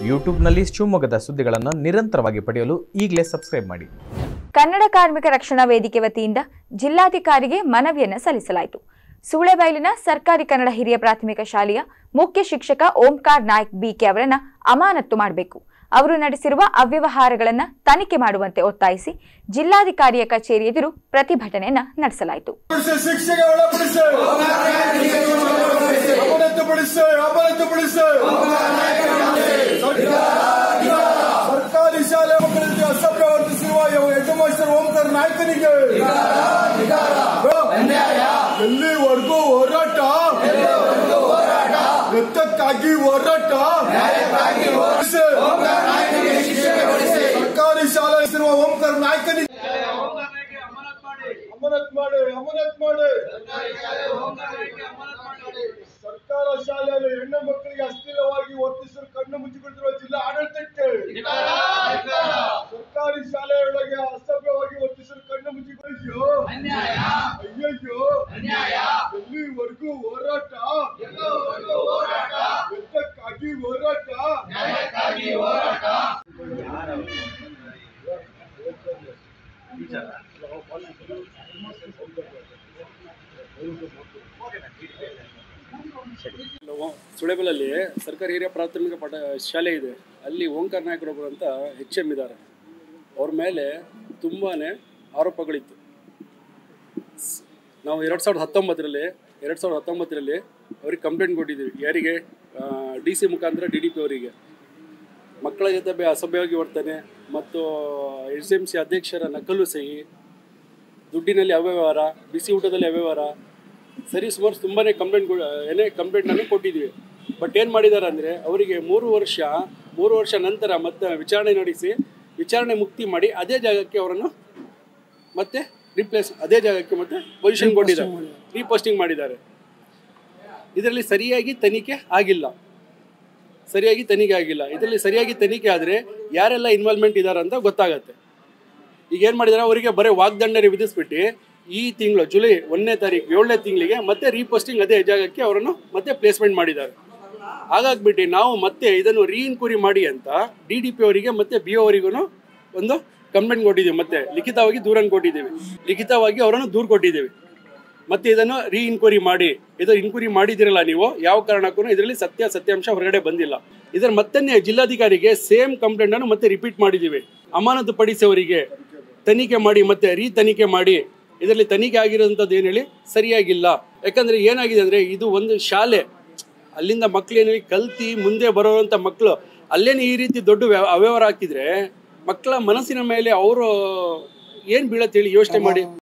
ಯೂಟ್ಯೂಬ್ನಲ್ಲಿ ಶಿವಮೊಗ್ಗದ ಸುದ್ದಿಗಳನ್ನು ನಿರಂತರವಾಗಿ ಪಡೆಯಲು ಈಗಲೇ ಸಬ್ಸ್ಕ್ರೈಬ್ ಮಾಡಿ ಕನ್ನಡ ಕಾರ್ಮಿಕ ರಕ್ಷಣಾ ವೇದಿಕೆ ವತಿಯಿಂದ ಜಿಲ್ಲಾಧಿಕಾರಿಗೆ ಮನವಿಯನ್ನು ಸಲ್ಲಿಸಲಾಯಿತು ಸೂಳೆಬೈಲಿನ ಸರ್ಕಾರಿ ಕನ್ನಡ ಹಿರಿಯ ಪ್ರಾಥಮಿಕ ಶಾಲೆಯ ಮುಖ್ಯ ಶಿಕ್ಷಕ ಓಂಕಾರ್ ನಾಯ್ಕ್ ಬಿಕೆ ಅವರನ್ನ ಅಮಾನತ್ತು ಮಾಡಬೇಕು ಅವರು ನಡೆಸಿರುವ ಅವ್ಯವಹಾರಗಳನ್ನ ತನಿಖೆ ಮಾಡುವಂತೆ ಒತ್ತಾಯಿಸಿ ಜಿಲ್ಲಾಧಿಕಾರಿಯ ಕಚೇರಿ ಎದುರು ಪ್ರತಿಭಟನೆಯನ್ನ ನಡೆಸಲಾಯಿತು ಪಡಿಸಿ ಶಿಕ್ಷೆಗೆ ಒಳಪಡಿಸಿ ಅಮಾನತುಪಡಿಸಿ ಅಮಾನತುಪಡಿಸಿ ಸರ್ಕಾರಿ ಶಾಲೆ ಮಕ್ಕಳಿಗೆ ಅಸಭ್ಯ ವರ್ತಿಸಿರುವ ಹೆಡ್ ಮಾಸ್ಟರ್ ಓಂಕರ್ ನಾಯ್ಕನಿಗೆ ಎಲ್ಲಿವರೆಗೂ ಹೋರಾಟ ಎತ್ತಕ್ಕಾಗಿ ಹೋರಾಟ ಸರ್ಕಾರಿ ಶಾಲೆ ಹೆಸರುವ ಓಂಕರ್ ನಾಯ್ಕನಿಗೆ ಅಮಾನತ್ ಮಾಡಿ ಅಮಾನತ್ ಮಾಡಿ ಸರ್ಕಾರ ಶಾಲೆಯಲ್ಲಿ ಹೆಣ್ಣು ಮಕ್ಕಳಿಗೆ ಅಶ್ಲೀಲವಾಗಿ ವರ್ತಿಸಲು ಕಣ್ಣು ಮುಚ್ಚಿಕೊಂಡಿರುವ ಜಿಲ್ಲಾ ಆಡಳಿತಕ್ಕೆ ಸರ್ಕಾರಿ ಶಾಲೆಯೊಳಗೆ ಅಸಭ್ಯವಾಗಿ ವರ್ತಿಸಲು ಕಣ್ಣು ಮುಚ್ಚಿಕೊಳ್ಳಿಯೋ ಅಯ್ಯಯ್ಯೋ ಎಲ್ಲಿವರೆಗೂ ಹೋರಾಟ ಎದ್ದಕ್ಕಾಗಿ ಹೋರಾಟ ಸುಳೆಬಲಲ್ಲಿ ಸರ್ಕಾರಿ ಹಿರಿಯ ಪ್ರಾಥಮಿಕ ಪಾಠ ಶಾಲೆ ಇದೆ ಅಲ್ಲಿ ಓಂಕಾರ ನಾಯಕರೊಬ್ಬರು ಅಂತ ಎಚ್ ಎಮ್ ಇದ್ದಾರೆ ಅವ್ರ ಮೇಲೆ ತುಂಬಾ ಆರೋಪಗಳಿತ್ತು ಸ್- ನಾವು ಎರಡು ಸಾವಿರದ ಹತ್ತೊಂಬತ್ತರಲ್ಲಿ ಎರಡು ಸಾವಿರದ ಹತ್ತೊಂಬತ್ತರಲ್ಲಿ ಅವ್ರಿಗೆ ಕಂಪ್ಲೇಂಟ್ ಕೊಟ್ಟಿದ್ದೀವಿ ಯಾರಿಗೆ ಡಿ ಸಿ ಮುಖಾಂತರ ಡಿ ಡಿ ಪಿ ಅವರಿಗೆ ಮಕ್ಕಳ ಜೊತೆ ಬೆ- ಅಸಭ್ಯವಾಗಿ ವರ್ತನೆ ಮತ್ತು ಎಸ್ ಎಮ್ ಸಿ ಅಧ್ಯಕ್ಷರ ನಕಲು ಸಹಿ ದುಡ್ಡಿನಲ್ಲಿ ಅವ್ಯವಹಾರ ಬಿಸಿ ಊಟದಲ್ಲಿ ಅವ್ಯವಹಾರ ಸರಿ ಸುಮಾರು ತುಂಬಾ ಕಂಪ್ಲೇಂಟ್ ಏನೇ ಕಂಪ್ಲೇಂಟನ್ನು ಕೊಟ್ಟಿದ್ವಿ ಬಟ್ ಏನು ಮಾಡಿದ್ದಾರೆ ಅಂದರೆ ಅವರಿಗೆ ಮೂರು ವರ್ಷ ಮೂರು ವರ್ಷ ನಂತರ ಮತ್ತೆ ವಿಚಾರಣೆ ನಡೆಸಿ ವಿಚಾರಣೆ ಮುಕ್ತಿ ಮಾಡಿ ಅದೇ ಜಾಗಕ್ಕೆ ಅವರನ್ನು ಮತ್ತೆ ರಿಪ್ಲೇಸ್ ಅದೇ ಜಾಗಕ್ಕೆ ಮತ್ತೆ ಪೊಸಿಷನ್ ಕೊಟ್ಟಿದ್ದಾರೆ ರೀಪೋಸ್ಟಿಂಗ್ ಮಾಡಿದ್ದಾರೆ ಇದರಲ್ಲಿ ಸರಿಯಾಗಿ ತನಿಖೆ ಆಗಿಲ್ಲ ಸರಿಯಾಗಿ ತನಿಖೆ ಆಗಿಲ್ಲ ಇದರಲ್ಲಿ ಸರಿಯಾಗಿ ತನಿಖೆ ಆದರೆ ಯಾರೆಲ್ಲ ಇನ್ವಾಲ್ವ್ಮೆಂಟ್ ಇದ್ದಾರೆ ಅಂತ ಗೊತ್ತಾಗತ್ತೆ ಈಗ ಏನು ಮಾಡಿದ್ದಾರೆ ಅವರಿಗೆ ಬರೀ ವಾಗ್ದಂಡನೆ ವಿಧಿಸ್ಬಿಟ್ಟು ಈ ತಿಂಗಳು ಜುಲೈ ಒಂದನೇ ತಾರೀಕು ಏಳನೇ ತಿಂಗಳಿಗೆ ಮತ್ತೆ ರೀಪೋಸ್ಟಿಂಗ್ ಅದೇ ಜಾಗಕ್ಕೆ ಅವರನ್ನು ಮತ್ತೆ ಪ್ಲೇಸ್ಮೆಂಟ್ ಮಾಡಿದ್ದಾರೆ ಹಾಗಾಗ್ಬಿಟ್ಟು ನಾವು ಮತ್ತೆ ಇದನ್ನು ರೀಇನ್ಕ್ವೈರಿ ಮಾಡಿ ಅಂತ ಡಿ ಡಿ ಪಿ ಅವರಿಗೆ ಮತ್ತೆ ಬಿ ಅವರಿಗೂ ಒಂದು ಕಂಪ್ಲೇಂಟ್ ಕೊಟ್ಟಿದ್ದೀವಿ ಮತ್ತೆ ಲಿಖಿತವಾಗಿ ದೂರನ್ನು ಕೊಟ್ಟಿದ್ದೀವಿ ಲಿಖಿತವಾಗಿ ಅವರನ್ನು ದೂರು ಕೊಟ್ಟಿದ್ದೀವಿ ಮತ್ತೆ ಇದನ್ನು ರೀಇನ್ಕ್ವೈರಿ ಮಾಡಿ ಇದು ಇನ್ಕ್ವೈರಿ ಮಾಡಿದಿರಲ್ಲ ನೀವು ಯಾವ ಕಾರಣಕ್ಕೂ ಇದರಲ್ಲಿ ಸತ್ಯ ಸತ್ಯಾಂಶ ಹೊರಗಡೆ ಬಂದಿಲ್ಲ ಇದರ ಮತ್ತೆ ಜಿಲ್ಲಾಧಿಕಾರಿಗೆ ಸೇಮ್ ಕಂಪ್ಲೇಂಟ್ ಅನ್ನು ಮತ್ತೆ ರಿಪೀಟ್ ಮಾಡಿದ್ದೀವಿ ಅಮಾನತು ಪಡಿಸೋರಿಗೆ ತನಿಖೆ ಮಾಡಿ ಮತ್ತೆ ರೀ ತನಿಖೆ ಮಾಡಿ ಇದರಲ್ಲಿ ತನಿಖೆ ಆಗಿರೋಂಥದ್ದು ಏನು ಹೇಳಿ ಸರಿಯಾಗಿಲ್ಲ ಯಾಕಂದ್ರೆ ಏನಾಗಿದೆ ಅಂದ್ರೆ ಇದು ಒಂದು ಶಾಲೆ ಅಲ್ಲಿಂದ ಮಕ್ಳು ಏನೇಳಿ ಕಲ್ತಿ ಮುಂದೆ ಬರೋವಂಥ ಮಕ್ಕಳು ಅಲ್ಲೇನೆ ಈ ರೀತಿ ದೊಡ್ಡ ವ್ಯ- ಅವ್ಯವಹಾರ ಹಾಕಿದ್ರೆ ಮಕ್ಕಳ ಮನಸ್ಸಿನ ಮೇಲೆ ಅವರು ಏನು ಬೀಳತ್ತೆ ಹೇಳಿ ಯೋಚನೆ ಮಾಡಿ